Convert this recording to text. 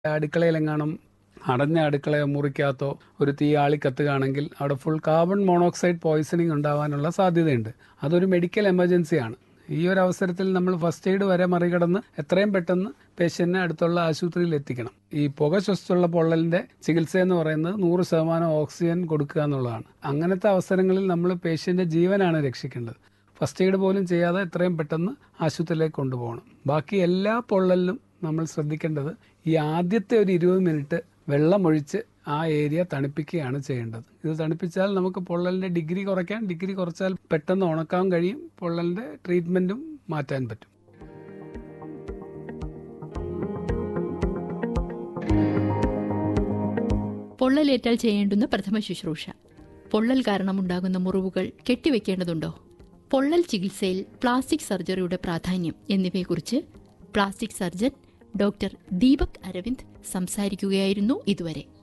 അടുക്കളയിലെങ്ങാനും അടഞ്ഞ അടുക്കളയോ മുറിക്കകത്തോ ഒരു തീ ആളി കത്തുകയാണെങ്കിൽ അവിടെ ഫുൾ കാർബൺ മോണോക്സൈഡ് പോയിസണിങ് ഉണ്ടാവാനുള്ള സാധ്യതയുണ്ട് അതൊരു മെഡിക്കൽ എമർജൻസിയാണ് ഈ ഒരു അവസരത്തിൽ നമ്മൾ ഫസ്റ്റ് എയ്ഡ് വരെ മറികടന്ന് എത്രയും പെട്ടെന്ന് പേഷ്യന്റിനെ അടുത്തുള്ള ആശുപത്രിയിൽ എത്തിക്കണം ഈ പുക ശ്വസിച്ചുള്ള പൊള്ളലിന്റെ ചികിത്സ എന്ന് പറയുന്നത് നൂറ് ശതമാനം ഓക്സിജൻ കൊടുക്കുക എന്നുള്ളതാണ് അങ്ങനത്തെ അവസരങ്ങളിൽ നമ്മൾ പേഷ്യന്റെ ജീവനാണ് രക്ഷിക്കേണ്ടത് ഫസ്റ്റ് എയ്ഡ് പോലും ചെയ്യാതെ എത്രയും പെട്ടെന്ന് ആശുപത്രിയിലേക്ക് കൊണ്ടുപോകണം ബാക്കി എല്ലാ പൊള്ളലിലും നമ്മൾ ശ്രദ്ധിക്കേണ്ടത് ഈ ആദ്യത്തെ ഒരു ഇരുപത് മിനിറ്റ് വെള്ളമൊഴിച്ച് ആ ഏരിയ തണുപ്പിക്കുകയാണ് ചെയ്യേണ്ടത് ഇത് തണുപ്പിച്ചാൽ നമുക്ക് പൊള്ളലിന്റെ ഡിഗ്രി കുറയ്ക്കാൻ ഡിഗ്രി കുറച്ചാൽ പെട്ടെന്ന് ഉണക്കാൻ കഴിയും പൊള്ളലിന്റെ ട്രീറ്റ്മെന്റും മാറ്റാൻ പറ്റും പൊള്ളലേറ്റാൽ ചെയ്യേണ്ടുന്ന പ്രഥമ ശുശ്രൂഷ പൊള്ളൽ കാരണമുണ്ടാകുന്ന മുറിവുകൾ കെട്ടിവെക്കേണ്ടതുണ്ടോ പൊള്ളൽ ചികിത്സയിൽ പ്ലാസ്റ്റിക് സർജറിയുടെ പ്രാധാന്യം എന്നിവയെക്കുറിച്ച് plastic surgeon doctor Deepak Aravind സംസാരിക്കുകയായിരുന്നു ഇതുവരെ